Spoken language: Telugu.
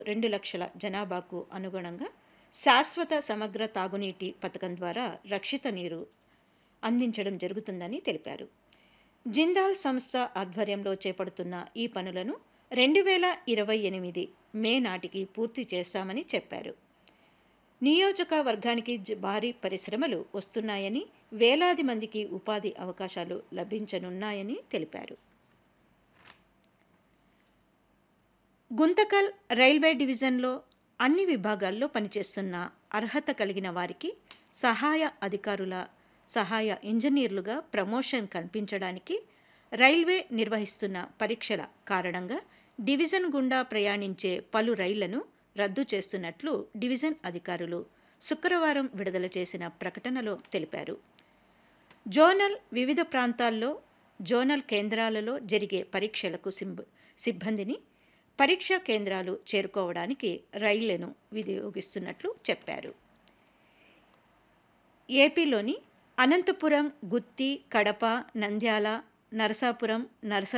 రెండు లక్షల జనాభాకు అనుగుణంగా శాశ్వత సమగ్ర తాగునీటి పథకం ద్వారా రక్షిత నీరు అందించడం జరుగుతుందని తెలిపారు జిందాల్ సంస్థ ఆధ్వర్యంలో చేపడుతున్న ఈ పనులను రెండు వేల ఇరవై ఎనిమిది మే నాటికి పూర్తి చేస్తామని చెప్పారు నియోజకవర్గానికి జ- భారీ పరిశ్రమలు వస్తున్నాయని వేలాది మందికి ఉపాధి అవకాశాలు లభించనున్నాయని తెలిపారు గుంతకల్ రైల్వే డివిజన్లో అన్ని విభాగాల్లో పనిచేస్తున్న అర్హత కలిగిన వారికి సహాయ అధికారుల సహాయ ఇంజనీర్లుగా ప్రమోషన్ కల్పించడానికి రైల్వే నిర్వహిస్తున్న పరీక్షల కారణంగా డివిజన్ గుండా ప్రయాణించే పలు రైళ్లను రద్దు చేస్తున్నట్లు డివిజన్ అధికారులు శుక్రవారం విడుదల చేసిన ప్రకటనలో తెలిపారు జోనల్ వివిధ ప్రాంతాల్లో జోనల్ కేంద్రాలలో జరిగే పరీక్షలకు సింబ సిబ్బందిని పరీక్షా కేంద్రాలు చేరుకోవడానికి రైళ్లను వినియోగిస్తున్నట్లు చెప్పారు ఏపీలోని అనంతపురం గుత్తి కడప నంద్యాల నరసాపురం నరస